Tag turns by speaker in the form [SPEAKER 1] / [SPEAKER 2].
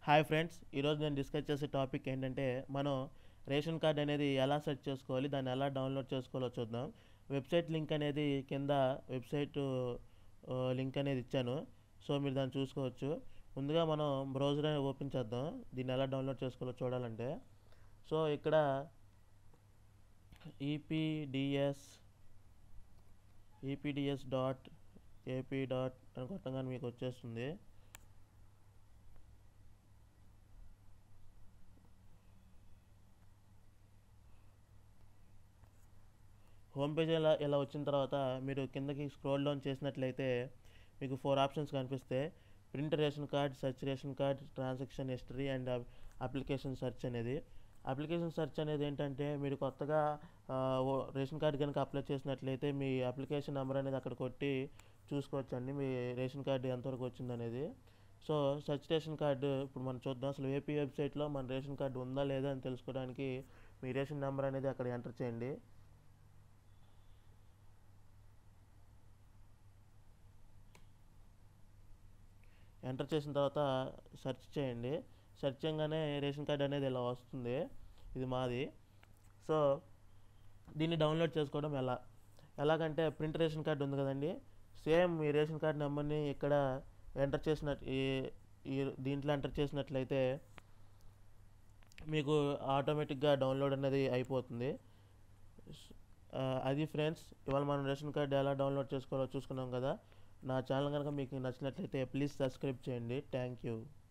[SPEAKER 1] hi friends ఈరోజు నేను discuss చేసే టాపిక్ ఏంటంటే మనం రేషన్ కార్డ్ అనేది ఎలా సెర్చ్ చేసుకోవాలి దాన్ని ఎలా డౌన్లోడ్ చేసుకోవాలో చూద్దాం వెబ్సైట్ లింక్ అనేది కింద వెబ్సైట్ లింక్ అనేది ఇచ్చాను సో మీరు దాన్ని చూసుకోవచ్చు ముందుగా మనం బ్రౌజర్ అనేది ఓపెన్ చేద్దాం దీన్ని ఎలా డౌన్లోడ్ చేసుకోవాలో చూడాలంటే సో ఇక్కడ EPDS EPDS dot AP dot అని కొట్టగానే మీకు వచ్చేస్తుంది హోమ్ పేజ్ ఇలా ఇలా వచ్చిన తర్వాత మీరు కిందకి స్క్రోల్ డౌన్ చేసినట్లయితే మీకు ఫోర్ ఆప్షన్స్ కనిపిస్తాయి print ration card search ration card transaction history and application search అనేది అప్లికేషన్ సెర్చ్ అనేది ఏంటంటే మీరు కొత్తగా ఆ, ఓ- రేషన్ కార్డ్ కనుక అప్లై చేసినట్లయితే మీ అప్లికేషన్ నెంబర్ అనేది అక్కడ కొట్టి చూసుకోవచ్చండి మీ రేషన్ కార్డు ఎంతవరకు వచ్చింది అనేది సో సర్చ్ రేషన్ కార్డు ఇప్పుడు మనం చూద్దాం అసలు ఏపీ వెబ్సైట్లో మన రేషన్ కార్డు ఉందా లేదా అని తెలుసుకోవడానికి మీ రేషన్ నెంబర్ అనేది అక్కడ ఎంటర్ చేయండి ఎంటర్ చేసిన తర్వాత సెర్చ్ చేయండి సెర్చ్ చేయగానే రేషన్ కార్డ్ అనేది ఇలా వస్తుంది ఇది మాది సో దీన్ని డౌన్లోడ్ చేసుకోవడం ఎలా ఎలాగంటే ప్రింట్ రేషన్ కార్డు ఉంది కదండి సేమ్ మీ రేషన్ కార్డ్ నెంబర్ని ఇక్కడ ఎంటర్ చేసినట్టు ఈ ఈ దీంట్లో ఎంటర్ చేసినట్లయితే మీకు ఆటోమేటిక్గా డౌన్లోడ్ అనేది అయిపోతుంది ఆ, అది ఫ్రెండ్స్ ఇవాళ మనం రేషన్ కార్డ్ ఎలా డౌన్లోడ్ చేసుకోవాలో చూసుకున్నాం కదా నా ఛానల్ కనుక మీకు నచ్చినట్లయితే ప్లీజ్ సబ్స్క్రైబ్ చేయండి థ్యాంక్ యూ